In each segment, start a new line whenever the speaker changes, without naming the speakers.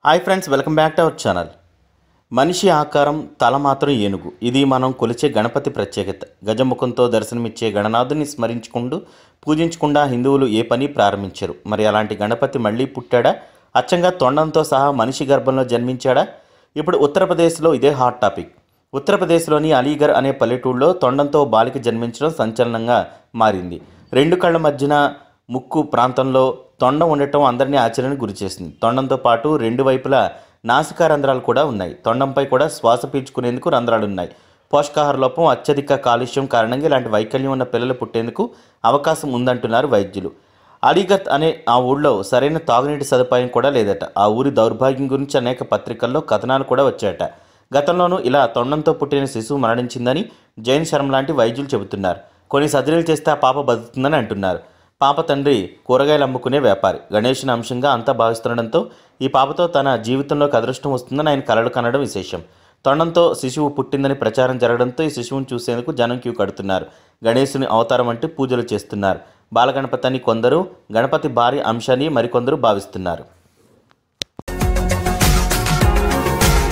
hi friends welcome back to our channel మనిషి ఆకారం తల మాత్రం ఏనుగు ఇది మనం కొలిచే గణపతి ప్రత్యేకత గజముఖంతో దర్శనమిచ్చే గణనాథుని స్మరించుకుంటూ పూజించకుండా హిందువులు ఏ పని ప్రారంభించరు మరి అలాంటి గణపతి మళ్ళీ పుట్టాడా అచ్చంగా తొండంతో సహా మనిషి గర్భంలో జన్మించాడా ఇప్పుడు ఉత్తరప్రదేశ్లో ఇదే హాట్ టాపిక్ ఉత్తరప్రదేశ్లోని అలీగర్ అనే పల్లెటూరులో తొండంతో బాలిక జన్మించడం సంచలనంగా మారింది రెండు కళ్ళ మధ్యన ముక్కు ప్రాంతంలో తొండం ఉండటం అందరినీ ఆశ్చర్యానికి గురిచేసింది తొండంతో పాటు రెండు వైపులా నాసికా రంధ్రాలు కూడా ఉన్నాయి తొండంపై కూడా శ్వాస పీల్చుకునేందుకు రంధ్రాలు ఉన్నాయి పోషకాహార లోపం అత్యధిక కాలుష్యం కారణంగా ఇలాంటి వైకల్యం ఉన్న పిల్లలు పుట్టేందుకు అవకాశం ఉందంటున్నారు వైద్యులు అలీగత్ అనే ఆ ఊళ్ళో సరైన తాగునీటి సదుపాయం కూడా లేదట ఆ ఊరి దౌర్భాగ్యం గురించి అనేక పత్రికల్లో కథనాలు కూడా వచ్చాయట గతంలోనూ ఇలా తొండంతో పుట్టిన శిశువు మరణించిందని జైన్ శర్మ లాంటి వైద్యులు చెబుతున్నారు కొన్ని సర్జరీలు చేస్తే ఆ పాప బతుకుతుందని అంటున్నారు పాప తండ్రి కూరగాయలు అమ్ముకునే వ్యాపారి గణేష్ని అంశంగా అంతా భావిస్తుండడంతో ఈ పాపతో తన జీవితంలోకి అదృష్టం వస్తుందని ఆయన కలలు కనడం విశేషం తొండంతో శిశువు పుట్టిందని ప్రచారం జరగడంతో ఈ శిశువును చూసేందుకు జనం క్యూ కడుతున్నారు గణేశుని అవతారం అంటే పూజలు చేస్తున్నారు బాలగణపతి అని కొందరు గణపతి భారీ అంశాన్ని మరికొందరు భావిస్తున్నారు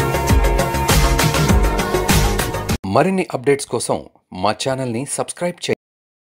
మరిన్ని అప్డేట్స్ కోసం మా ఛానల్ని సబ్స్క్రైబ్ చేయండి